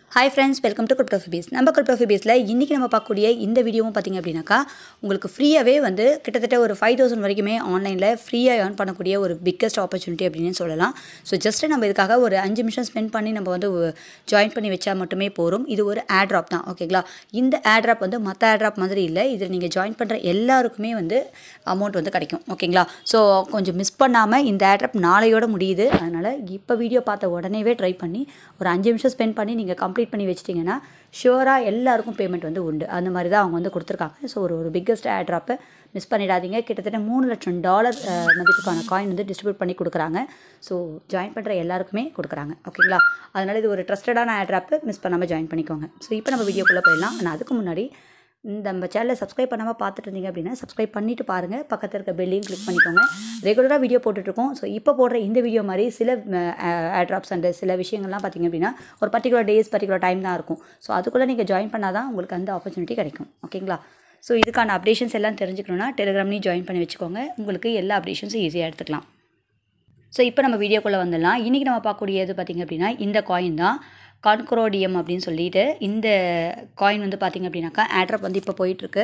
hi friends welcome to கிரிப்டோஃபிபீஸ் நம்ம கிரிப்டோஃபிபீஸில் இன்றைக்கி நம்ம பார்க்கக்கூடிய இந்த வீடியோவும் பார்த்திங்க அப்படின்னாக்கா உங்களுக்கு ஃப்ரீயாகவே வந்து கிட்டத்தட்ட ஒரு ஃபைவ் தௌசண்ட் வரைக்குமே ஆன்லைனில் ஃப்ரீயாக ஏர்ன் பண்ணக்கூடிய ஒரு பிக்கஸ்ட் ஆப்பர்ச்சுனிட்டி அப்படின்னு சொல்லலாம் ஸோ ஜஸ்ட் நம்ம இதுக்காக ஒரு அஞ்சு நிமிஷம் ஸ்பெண்ட் பண்ணி நம்ம வந்து ஜாயின் பண்ணி வச்சா மட்டுமே போதும் இது ஒரு ஆட்ராப் தான் ஓகேங்களா இந்த ஆட்ராப் வந்து மற்ற ஆட்ராப் மாதிரி இல்லை இதில் நீங்கள் ஜாயின் பண்ணுற எல்லாருக்குமே வந்து அமௌண்ட் வந்து கிடைக்கும் ஓகேங்களா ஸோ கொஞ்சம் மிஸ் பண்ணாமல் இந்த ஆட்ராப் நாளையோட முடியுது அதனால் இப்போ வீடியோ பார்த்த உடனேவே ட்ரை பண்ணி ஒரு அஞ்சு நிமிஷம் ஸ்பெண்ட் பண்ணி நீங்கள் கம்ப்ளீட் பண்ணி வச்சிட்டிங்கன்னா ஷுவராக எல்லாருக்கும் பேமெண்ட் வந்து உண்டு அந்த மாதிரி தான் அவங்க வந்து கொடுத்துருக்காங்க ஸோ ஒரு ஒரு பிக்கஸ்ட் ஆட்ராப்பை மிஸ் பண்ணிடாதீங்க கிட்டத்தட்ட மூணு லட்சம் டாலர் மதிப்புக்கான காயின் வந்து டிஸ்ட்ரிபியூட் பண்ணி கொடுக்குறாங்க ஸோ ஜாயின் பண்ணுற எல்லாருக்குமே கொடுக்குறாங்க ஓகேங்களா அதனால் இது ஒரு ட்ரஸ்டடான ஆட்ராப்பு மிஸ் பண்ணாமல் ஜாயின் பண்ணிக்கோங்க ஸோ இப்போ நம்ம வீடியோக்குள்ளே போயிடலாம் ஆனால் அதுக்கு முன்னாடி இந்த நம்ம சேனலை சப்ஸ்கிரைப் பண்ணாமல் பார்த்துட்டு இருந்தீங்க அப்படின்னா சப்ஸ்கிரைப் பண்ணிவிட்டு பாருங்கள் பக்கத்தில் இருக்க பெல்லையும் கிளிக் பண்ணிக்கோங்க ரெகுலராக வீடியோ போட்டுட்ருக்கோம் ஸோ இப்போ போடுற இந்த வீடியோ மாதிரி சில ஆட்ராப்ஸ் அண்ட் சில விஷயங்கள்லாம் பார்த்திங்க அப்படின்னா ஒரு பர்டிகுலர் டேஸ் பர்டிகுலர் டைம் தான் இருக்கும் ஸோ அதுக்குள்ளே நீங்கள் ஜாயின் பண்ணால் தான் உங்களுக்கு அந்த ஆப்பர்ச்சுனிட்டி கிடைக்கும் ஓகேங்களா ஸோ இதுக்கான அப்டேஷன்ஸ் எல்லாம் தெரிஞ்சுக்கணுன்னா டெலிகிராம்லேயும் ஜாயின் பண்ணி வச்சுக்கோங்க உங்களுக்கு எல்லா அப்டேஷன்ஸும் ஈஸியாக எடுத்துக்கலாம் ஸோ இப்போ நம்ம வீடியோக்குள்ளே வந்துடலாம் இன்றைக்கி நம்ம பார்க்கக்கூடியது பார்த்திங்க அப்படின்னா இந்த காயின் தான் கான்க்ரோடியம் அப்படின்னு சொல்லிட்டு இந்த காயின் வந்து பார்த்திங்க அப்படின்னாக்கா ஆட்ரப் வந்து இப்போ போயிட்டுருக்கு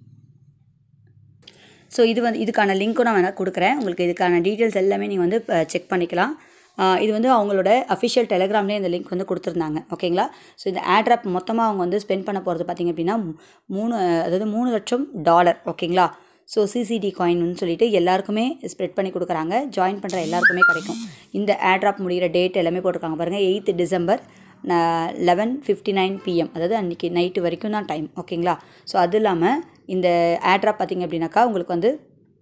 ஸோ இது வந்து இதுக்கான லிங்க்கும் நான் வேணால் கொடுக்குறேன் உங்களுக்கு இதுக்கான டீட்டெயில்ஸ் எல்லாமே நீங்கள் வந்து செக் பண்ணிக்கலாம் இது வந்து அவங்களோட அஃபிஷியல் டெலிகிராம்லேயே இந்த லிங்க் வந்து கொடுத்துருந்தாங்க ஓகேங்களா ஸோ இந்த ஆட்ராப் மொத்தமாக அவங்க வந்து ஸ்பெண்ட் பண்ண போகிறது பார்த்திங்க அப்படின்னா மூணு அதாவது மூணு லட்சம் டாலர் ஓகேங்களா ஸோ சிசிடி காயின்னு சொல்லிட்டு எல்லாருக்குமே ஸ்ப்ரெட் பண்ணி கொடுக்குறாங்க ஜாயின் பண்ணுற எல்லாருக்குமே கிடைக்கும் இந்த ஆட்ராப் முடிகிற டேட் எல்லாமே போட்டிருக்காங்க பாருங்கள் eighth December eleven fifty nine PM அதாவது அன்றைக்கி நைட்டு வரைக்கும் தான் டைம் ஓகேங்களா ஸோ அது இல்லாமல் இந்த ஆட்ராப் பார்த்திங்க அப்படின்னாக்கா உங்களுக்கு வந்து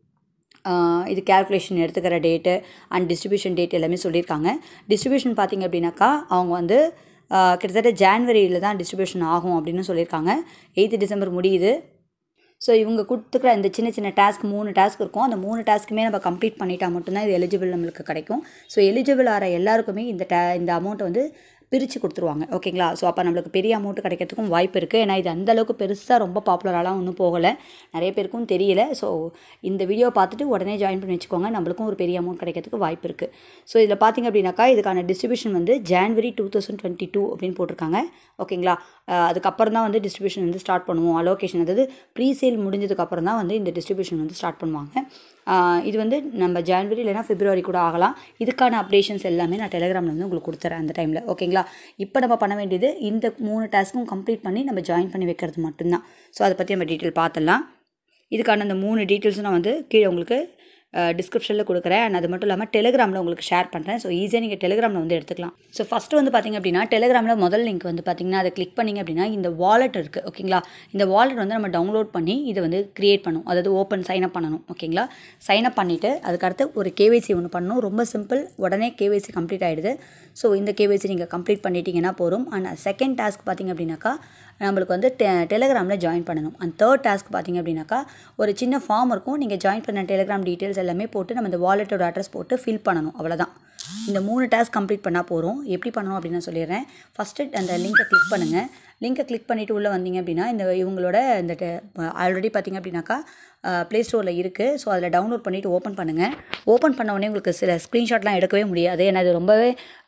இது கேல்குலேஷன் எடுத்துக்கிற டேட்டு அண்ட் டிஸ்ட்ரிபியூஷன் டேட் எல்லாமே சொல்லியிருக்காங்க டிஸ்ட்ரிபியூஷன் பார்த்திங்க அப்படின்னாக்கா அவங்க வந்து கிட்டத்தட்ட ஜான்வரியில் தான் டிஸ்ட்ரிபியூஷன் ஆகும் அப்படின்னு சொல்லியிருக்காங்க எயித்து டிசம்பர் முடியுது ஸோ இவங்க கொடுத்துக்கிற இந்த சின்ன சின்ன டாஸ்க் மூணு டாஸ்க் இருக்கும் அந்த மூணு டாஸ்க்குமே நம்ம கம்ப்ளீட் பண்ணிட்டால் மட்டும்தான் இது எலிஜிபிள் நம்மளுக்கு கிடைக்கும் ஸோ எலிஜிபிள் ஆகிற எல்லாருக்குமே இந்த டே இந்த அமௌண்ட்டை வந்து பிரித்து கொடுத்துருவாங்க ஓகேங்களா ஸோ அப்போ நம்மளுக்கு பெரிய அமௌண்ட் கிடைக்கிறதுக்கும் வாய்ப்பு இருக்குது ஏன்னா இது அந்தளவுக்கு பெருசாக ரொம்ப பாப்புலராலாம் ஒன்றும் போகலை நிறைய பேருக்கும் தெரியல ஸோ இந்த வீடியோ பார்த்துட்டு உடனே ஜாயின் பண்ணி வச்சுக்கோங்க நம்மளுக்கும் ஒரு பெரிய அமௌண்ட் கிடைக்கிறதுக்கு வாய்ப்பு இருக்குது ஸோ இதில் பார்த்திங்க அப்படின்னாக்கா இதுக்கான டிஸ்ட்ரிபியூஷன் வந்து January two thousand twenty two அப்படின்னு போட்டிருக்காங்க ஓகேங்களா அதுக்கப்புறம் தான் வந்து டிஸ்ட்ரிபியூஷன் வந்து ஸ்டார்ட் பண்ணுவோம் அலோகேஷன் அதாவது ப்ரீ சேல் முடிஞ்சதுக்கப்புறம் தான் வந்து இந்த டிஸ்ட்ரிபியூஷன் வந்து ஸ்டார்ட் பண்ணுவாங்க இது வந்து நம்ம ஜான்வரி இல்லைனா பிப்ரவரி கூட ஆகலாம் இதுக்கான அப்டேஷன்ஸ் எல்லாமே நான் டெலிகிராமில் வந்து உங்களுக்கு கொடுத்துறேன் அந்த டைமில் ஓகேங்களா இப்போ நம்ம பண்ண வேண்டியது இந்த மூணு டாஸ்க்கும் கம்ப்ளீட் பண்ணி நம்ம ஜாயின் பண்ணி வைக்கிறது மட்டும்தான் ஸோ அதை பற்றி நம்ம டீட்டெயில் பார்த்துடலாம் இதுக்கான அந்த மூணு டீட்டெயில்ஸும் நான் வந்து கீழே உங்களுக்கு டிஸ்கிரிப்ஷனில் கொடுக்குறேன் அண்ட் அது மட்டும் இல்லாமல் டெலிகிராமில் உங்களுக்கு ஷேர் பண்ணுறேன் ஸோ ஈஸியாக நீங்கள் டெலிகிராமில் வந்து எடுத்துக்கலாம் ஸோ ஃபஸ்ட்டு வந்து பார்த்திங்க அப்படின்னா டெலிகிராமில் முதல் லிங்க் வந்து பார்த்திங்கன்னா அதை கிளிக் பண்ணிங்க அப்படின்னா இந்த வாலெட் இருக்குது ஓகேங்களா இந்த வாலெட் வந்து நம்ம டவுன்லோட் பண்ணி இதை வந்து க்ரியேட் பண்ணும் அதாவது ஓப்பன் சைன் அப் பண்ணணும் ஓகேங்களா சைன் அப் பண்ணிவிட்டு அதுக்கடுத்து ஒரு கேவைசி ஒன்று பண்ணணும் ரொம்ப சிம்பிள் உடனே கேவைசி கம்ப்ளீட் ஆகிடுது ஸோ இந்த கேவைசி நீங்கள் கம்ப்ளீட் பண்ணிட்டீங்கன்னா போதும் அண்ட் செகண்ட் டாஸ்க் பார்த்திங்க அப்படின்னாக்கா நம்மளுக்கு வந்து டெ டெலிகிராமில் ஜாயின் பண்ணணும் அண்ட் தேர்ட் டாஸ்க் பார்த்திங்க அப்படின்னாக்கா ஒரு சின்ன ஃபார்ம் இருக்கும் நீங்கள் ஜாயின் பண்ண டெலிகிராம் டீட்டெயில்ஸ் எல்லாமே போட்டு நம்ம இந்த வாலெட்டோட அட்ரஸ் போட்டு ஃபில் பண்ணணும் அவ்வளோதான் இந்த மூணு டாஸ்க் கம்ப்ளீட் பண்ணால் போகிறோம் எப்படி பண்ணணும் அப்படின்னு நான் சொல்லிடுறேன் ஃபஸ்ட்டு அந்த லிங்க்கை கிளிக் பண்ணுங்கள் லிங்க்கை கிளிக் பண்ணிவிட்டு உள்ளே வந்தீங்க அப்படின்னா இந்த இவங்களோட இந்த ஆல்ரெடி பார்த்திங்க அப்படின்னாக்கா ப்ளே ஸ்டோரில் இருக்குது ஸோ அதில் டவுன்லோட் பண்ணிவிட்டு ஓப்பன் பண்ணுங்கள் ஓப்பன் பண்ண உடனே உங்களுக்கு சில ஸ்க்ரீன்ஷாட்லாம் எடுக்கவே முடியாது ஏன்னா இது ரொம்பவே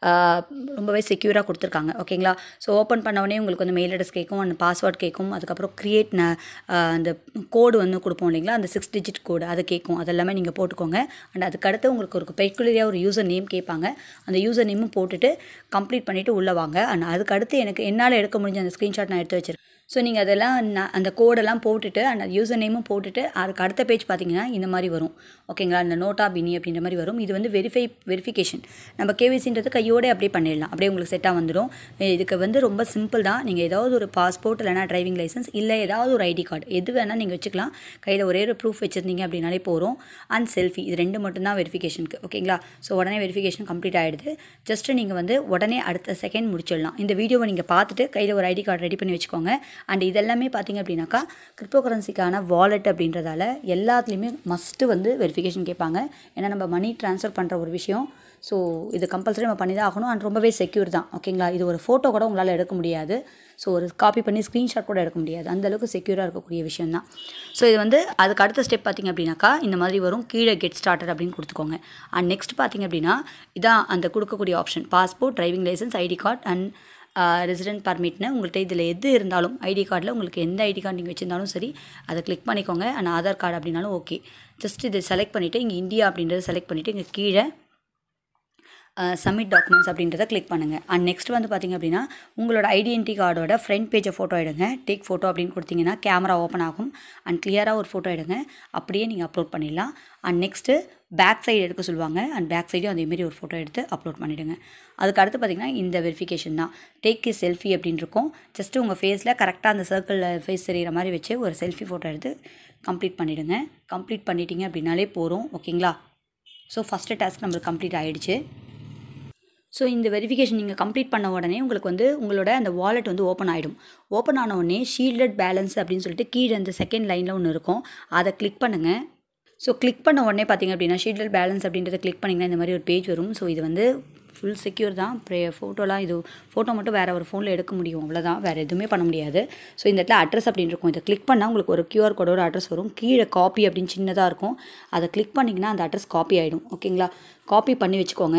ரொம்பவே செக்யூராக கொடுத்துருக்காங்க ஓகேங்களா ஸோ ஓப்பன் பண்ண உடனே உங்களுக்கு வந்து மெயில் அட்ரஸ் கேட்கும் அந்த பாஸ்வேர்ட் கேட்கும் அதுக்கப்புறம் க்ரியேட் அந்த கோடு வந்து கொடுப்போம் இல்லைங்களா அந்த சிக்ஸ் டிஜிட் கோடு அதை கேட்கும் அதெல்லாமே நீங்கள் போட்டுக்கோங்க அண்ட் அதுக்கடுத்து உங்களுக்கு ஒரு பெக்குலரியாக ஒரு யூசர் நேம் கேட்பாங்க அந்த யூசர் நேமும் போட்டுட்டு கம்ப்ளீட் பண்ணிவிட்டு உள்ளே வாங்க அண்ட் அதுக்கடுத்து எனக்கு என்னால் எடுக்க முடிஞ்ச அந்த ஸ்க்ரீன்ஷாட் நான் எடுத்து வச்சிருக்கேன் ஸோ நீங்கள் அதெல்லாம் நான் அந்த கோடெல்லாம் போட்டுட்டு அந்த யூசர் நேமும் போட்டுட்டு அதுக்கு அடுத்த பேஜ் பார்த்தீங்கன்னா இந்த மாதிரி வரும் ஓகேங்களா இந்த நோட்டா பினி அப்படின்ற மாதிரி வரும் இது வந்து வெரிஃபை வெரிஃபிகேஷன் நம்ம கேவிசின்றது கையோடு அப்படியே பண்ணிடலாம் அப்படியே உங்களுக்கு செட்டாக வந்துடும் இதுக்கு வந்து ரொம்ப சிம்பிள் தான் நீங்கள் ஏதாவது ஒரு பாஸ்போர்ட் இல்லைனா டிரைவிங் லைசன்ஸ் இல்லை ஏதாவது ஒரு ஐடி கார்டு எது வேணால் நீங்கள் வச்சுக்கலாம் கையில் ஒரே ஒரு ப்ரூஃப் வச்சுருந்தீங்க அப்படின்னாலே போகிறோம் அண்ட் செல்ஃபி இது ரெண்டு மட்டும்தான் வெரிஃபிகேஷனுக்கு ஓகேங்களா ஸோ உடனே வெரிஃபிகேஷன் கம்ப்ளீட் ஆகிடுது ஜஸ்ட்டு நீங்கள் வந்து உடனே அடுத்த செகண்ட் முடிச்சிடலாம் இந்த வீடியோவை நீங்கள் பார்த்துட்டு கையில் ஒரு ஐடி கார்டு ரெடி பண்ணி வச்சுக்கோங்க அண்ட் இதெல்லாமே பார்த்திங்க அப்படின்னாக்கா கிரிப்டோ கரன்சிக்கான வாலெட் அப்படின்றதால எல்லாத்துலேயுமே மஸ்ட்டு வந்து வெரிஃபிகேஷன் கேட்பாங்க ஏன்னா நம்ம மணி ட்ரான்ஸ்ஃபர் பண்ணுற ஒரு விஷயம் ஸோ இது கம்பல்சரி நம்ம பண்ணி தான் ஆகணும் அண்ட் ரொம்பவே செக்யூர் தான் ஓகேங்களா இது ஒரு ஃபோட்டோ கூட உங்களால் எடுக்க முடியாது ஸோ ஒரு காப்பி பண்ணி ஸ்க்ரீன்ஷாட் கூட எடுக்க முடியாது அந்தளவுக்கு செக்யூராக இருக்கக்கூடிய விஷயம் தான் ஸோ இது வந்து அதுக்கு அடுத்த ஸ்டெப் பார்த்திங்க அப்படின்னாக்கா இந்த மாதிரி வரும் கீழே கெட் ஸ்டார்டட் அப்படின்னு கொடுத்துக்கோங்க அண்ட் நெக்ஸ்ட் பார்த்திங்க அப்படின்னா இதான் அந்த கொடுக்கக்கூடிய option passport driving licence ID card and resident பர்மிட்னு உங்கள்கிட்ட இதில் எது இருந்தாலும் ஐடி கார்டில் உங்களுக்கு எந்த ஐடி கார்டு நீங்கள் வச்சுருந்தாலும் சரி அதை கிளிக் பண்ணிக்கோங்க அண்ட் ஆதார் கார்டு அப்படின்னாலும் ஓகே ஜஸ்ட் இதை செலக்ட் பண்ணிவிட்டு இங்கே இந்தியா அப்படின்றத செலக்ட் பண்ணிவிட்டு இங்கே கீழே சப்மிட் டாக்குமெண்ட்ஸ் அப்படின்றத கிளிக் பண்ணுங்கள் அண்ட் நெக்ஸ்ட் வந்து பார்த்திங்க அப்படின்னா உங்களோட ஐடென்டி கார்டோட ஃப்ரண்ட் பேஜை ஃபோட்டோ எடுங்க டேக் ஃபோட்டோ அப்படின்னு கொடுத்தீங்கன்னா கேமரா ஓப்பன் ஆகும் அண்ட் கிளியராக ஒரு ஃபோட்டோ எடுங்க அப்படியே நீங்கள் அப்லோட் பண்ணிடலாம் அண்ட் நெக்ஸ்ட்டு பேக் சைடு எடுக்க சொல்லுவாங்க அண்ட் பேக் சைடும் அதேமாரி ஒரு ஃபோட்டோ எடுத்து அப்லோட் பண்ணிவிடுங்க அதுக்கு அடுத்து பார்த்திங்கன்னா இந்த வெரிஃபிகேஷன் தான் டேக் இ செல்ஃபி அப்படின்னு இருக்கும் ஜஸ்ட்டு உங்கள் ஃபேஸில் கரெக்டாக அந்த சர்க்கிளில் ஃபேஸ் தெரிகிற மாதிரி வச்சு ஒரு செல்ஃபி ஃபோட்டோ எடுத்து கம்ப்ளீட் பண்ணிவிடுங்க கம்ப்ளீட் பண்ணிட்டீங்க அப்படின்னாலே போகிறோம் ஓகேங்களா ஸோ ஃபஸ்ட்டு டாஸ்க் நம்மளுக்கு கம்ப்ளீட் ஆகிடுச்சு ஸோ இந்த வெரிஃபிகேஷன் நீங்கள் கம்ப்ளீட் பண்ண உடனே உங்களுக்கு வந்து உங்களோட அந்த வாலெட் வந்து ஓப்பன் ஆகிடும் ஓப்பன் ஆன உடனே ஷீல்டட் பேலன்ஸ் அப்படின்னு சொல்லிட்டு கீழே அந்த செகண்ட் லைனில் ஒன்று இருக்கும் அதை கிளிக் பண்ணுங்கள் ஸோ கிளிக் பண்ண உடனே பார்த்தீங்க அப்படின்னா ஷீல்டட் பேலன்ஸ் அப்படின்றத கிளிக் பண்ணிங்கன்னா இந்த மாதிரி ஒரு பேஜ் வரும் ஸோ இது வந்து ஃபுல் செக்யூர் தான் ப்ரே ஃபோட்டோலாம் இது ஃபோட்டோ மட்டும் வேறு ஒரு ஃபோனில் எடுக்க முடியும் அவ்வளோதான் வேறு எதுவுமே பண்ண முடியாது ஸோ இந்த இடத்துல அட்ரஸ் அப்படின்னு இருக்கும் இதை கிளிக் பண்ணால் உங்களுக்கு ஒரு கியூஆர் கோடோட அட்ரஸ் வரும் கீழே காப்பி அப்படின்னு சின்னதாக இருக்கும் அதை கிளிக் பண்ணிங்கன்னா அந்த அட்ரஸ் காப்பி ஆகிடும் ஓகேங்களா காப்பி பண்ணி வச்சுக்கோங்க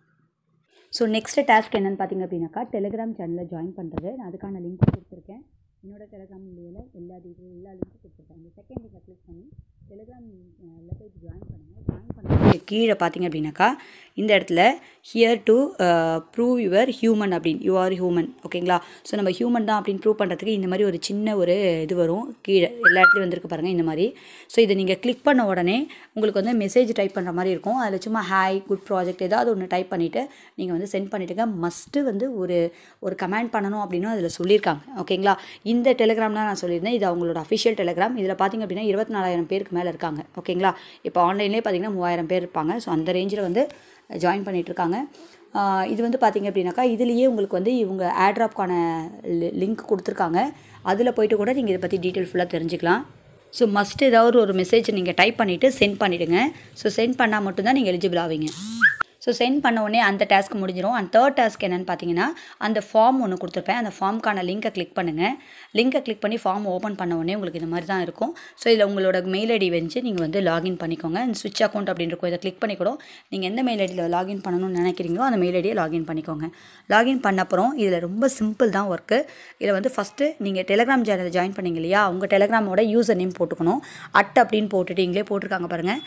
ஸோ நெக்ஸ்ட் டாஸ்க் என்னென்னு பார்த்தீங்க அப்படின்னாக்கா டெலிகிராம் சேனலில் ஜாயின் பண்ணுறது நான் அதுக்கான லிங்க் கொடுத்துருக்கேன் என்னோட டெலிகிராம் லிங்கில் எல்லா டீட்டெயில் எல்லா லிங்க்கும் கொடுத்துருக்கேன் இந்த செகண்ட் லிங்கை கிளிக் பண்ணி டெலிகிராம் போய் ஜாயின் பண்ணுங்கள் ஜாயின் பண்ணி கீழே பார்த்தீங்க அப்படின்னாக்கா இந்த இடத்துல here to prove your human அப்படின்னு யூ ஆர் ஹியூமன் ஓகேங்களா ஸோ நம்ம ஹியூமன் தான் அப்படின்னு ப்ரூவ் பண்ணுறதுக்கு இந்த மாதிரி ஒரு சின்ன ஒரு இது வரும் கீழே எல்லா இடத்துலையும் வந்திருக்கு பாருங்கள் இந்த மாதிரி ஸோ இதை நீங்கள் கிளிக் பண்ண உடனே உங்களுக்கு வந்து மெசேஜ் டைப் பண்ணுற மாதிரி இருக்கும் அதில் சும்மா ஹாய் குட் ப்ராஜெக்ட் ஏதாவது ஒன்று டைப் பண்ணிவிட்டு நீங்கள் வந்து சென்ட் பண்ணிவிட்டுங்க மஸ்ட்டு வந்து ஒரு ஒரு கமெண்ட் பண்ணணும் அப்படின்னு அதில் சொல்லியிருக்காங்க ஓகேங்களா இந்த டெலிகிராம் தான் நான் சொல்லியிருந்தேன் இது அவங்களோட அஃபிஷியல் டெலிகிராம் இதில் பார்த்தீங்க அப்படின்னா இருபத்தி நாலாயிரம் பேருக்கு மேலே இருக்காங்க ஓகேங்களா இப்போ ஆன்லைன்லேயே பார்த்தீங்கன்னா மூவாயிரம் பேர் இருப்பாங்க ஸோ அந்த ரேஞ்சில் வந்து ஜாயின் பண்ணிகிட்ருக்காங்க இது வந்து பார்த்திங்க அப்படின்னாக்கா இதுலேயே உங்களுக்கு வந்து இவங்க ஆட்ராப்கான லிங்க் கொடுத்துருக்காங்க அதில் போயிட்டு கூட நீங்கள் இதை பற்றி டீட்டெயில் ஃபுல்லாக தெரிஞ்சுக்கலாம் ஸோ மஸ்ட் ஏதாவது ஒரு மெசேஜ் நீங்கள் டைப் பண்ணிவிட்டு சென்ட் பண்ணிவிடுங்க ஸோ சென்ட் பண்ணால் மட்டும்தான் நீங்கள் எலிஜிபிள் ஆவீங்க ஸோ சென்ட் பண்ண உடனே அந்த டாஸ்க் முடிஞ்சிடும் அண்ட் தேர்ட் டாஸ்க் என்னென்னு பார்த்தீங்கன்னா அந்த ஃபார்ம் ஒன்று கொடுத்துருப்பேன் அந்த ஃபார்முக்கான லிங்கை கிளிக் பண்ணுங்கள் லிங்கை கிளிக் பண்ணி ஃபார்ம் ஓப்பன் பண்ண உடனே உங்களுக்கு இந்த மாதிரி தான் இருக்கும் ஸோ இதில் உங்களோட மெயில் ஐடி வச்சு நீங்கள் வந்து லாகின் பண்ணிக்கோங்க இந்த ஸ்விட்ச் அக்கௌண்ட் அப்படின்னு இருக்கும் இதை கிளிக் பண்ணி கூட நீங்கள் எந்த மெயில் ஐடியில் லாகின் பண்ணணும்னு நினைக்கிறீங்களோ அந்த மெயில் ஐடியை லாகின் பண்ணிக்கோங்க லாகின் பண்ண அப்புறம் இதில் ரொம்ப சிம்பிள் தான் ஒர்க்கு இதில் வந்து ஃபஸ்ட்டு நீங்கள் டெலிகிராம் சேனலில் ஜாயின் பண்ணீங்க இல்லையா உங்கள் டெலிகிராமோட யூசர் நேம் போட்டுக்கணும் அட் அப்படின்னு போட்டுட்டு இங்களே போட்டிருக்காங்க பாருங்கள்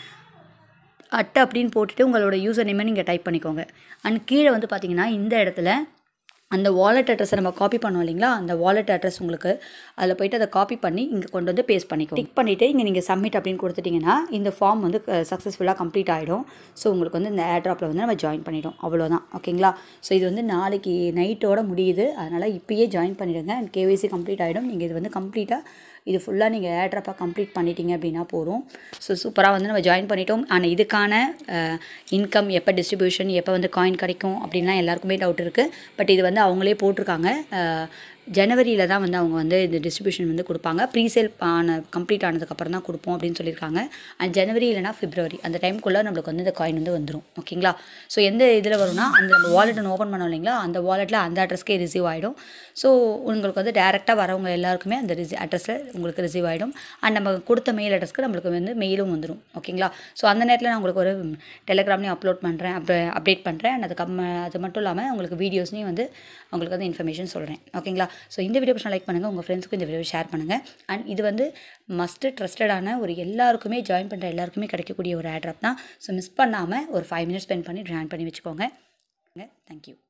அட்டை அப்படின்னு போட்டுட்டு உங்களோட யூசர் நேமை நீங்கள் டைப் பண்ணிக்கோங்க அண்ட் கீழே வந்து பார்த்தீங்கன்னா இந்த இடத்துல அந்த வாலெட் அட்ரஸை நம்ம காப்பி பண்ணோம் இல்லைங்களா அந்த வாலெட் அட்ரஸ் உங்களுக்கு அதில் போயிட்டு அதை காப்பி பண்ணி இங்கே கொண்டு வந்து பேஸ்ட் பண்ணிக்கோ டிக் பண்ணிவிட்டு இங்கே நீங்கள் சப்மிட் அப்படின்னு கொடுத்துட்டிங்கன்னா இந்த ஃபார்ம் வந்து சக்ஸஸ்ஃபுல்லாக கம்ப்ளீட் ஆகிடும் ஸோ உங்களுக்கு வந்து இந்த ஏர்ட்ராப்பில் வந்து நம்ம ஜாயின் பண்ணிட்டோம் அவ்வளோதான் ஓகேங்களா ஸோ இது வந்து நாளைக்கு நைட்டோட முடியுது அதனால் இப்போயே ஜாயின் பண்ணிவிடுங்க அண்ட் கேவிசி கம்ப்ளீட் ஆகிடும் நீங்கள் இது வந்து கம்ப்ளீட்டாக இது ஃபுல்லாக நீங்கள் ஏர்ட்ராப்பாக கம்ப்ளீட் பண்ணிட்டீங்க அப்படின்னா போதும் ஸோ சூப்பராக வந்து நம்ம ஜாயின் பண்ணிட்டோம் ஆனால் இதுக்கான இன்கம் எப்போ டிஸ்ட்ரிபியூஷன் எப்போ வந்து காயின் கிடைக்கும் அப்படின்லாம் எல்லாருக்குமே டவுட் இருக்குது பட் இது வந்து அவங்களே போட்டிருக்காங்க ஜனவரியில் தான் வந்து அவங்க வந்து இந்த டிஸ்ட்ரிபியூஷன் வந்து கொடுப்பாங்க ப்ரீசேல் ஆன கம்ப்ளீட் ஆனதுக்கப்புறம் தான் கொடுப்போம் அப்படின்னு சொல்லியிருக்காங்க அண்ட் ஜனவரி இல்லைனா பிப்ரவரி அந்த டைமுக்குள்ளே நம்மளுக்கு வந்து இந்த காயின் வந்து வந்துடும் ஓகேங்களா ஸோ எந்த இதில் வரும்னா அந்த நம்ம வாலெட் ஒன்று ஓப்பன் பண்ணோம் இல்லைங்களா அந்த வாலெட்டில் அந்த அட்ரஸ்க்கே ரிசீவ் ஆகிடும் ஸோ உங்களுக்கு வந்து டேரெக்டாக வரவங்க எல்லாருக்குமே அந்த ரிசி அட்ரஸில் உங்களுக்கு ரிசீவ் ஆகிடும் அண்ட் நம்ம கொடுத்த மெயில் அட்ரஸ்க்கு நம்மளுக்கு வந்து மெயிலும் வந்துடும் ஓகேங்களா ஸோ அந்த நேரத்தில் நான் உங்களுக்கு ஒரு டெலிகிராம்லேயும் அப்லோட் பண்ணுறேன் அப் அப்டேட் பண்ணுறேன் அண்ட் அதுக்கு அது மட்டும் இல்லாமல் உங்களுக்கு வீடியோஸ்லையும் வந்து உங்களுக்கு வந்து இன்ஃபர்மேஷன் சொல்கிறேன் ஓகேங்களா ஸோ இந்த வீடியோ பிடிச்சா லைக் பண்ணுங்கள் உங்கள் ஃப்ரெண்ட்ஸ்க்கு இந்த வீடியோ ஷேர் பண்ணுங்கள் அண்ட் இது வந்து மஸ்ட்டு ட்ரஸ்டடான ஒரு எல்லாருக்குமே ஜாயின் பண்ணுற எல்லாருக்குமே கிடைக்கக்கூடிய ஒரு ஆட்ராப் தான் ஸோ மிஸ் பண்ணாமல் ஒரு ஃபைவ் மினிட்ஸ் ஸ்பெண்ட் பண்ணி ஜாயின் பண்ணி வச்சுக்கோங்க தேங்க்யூ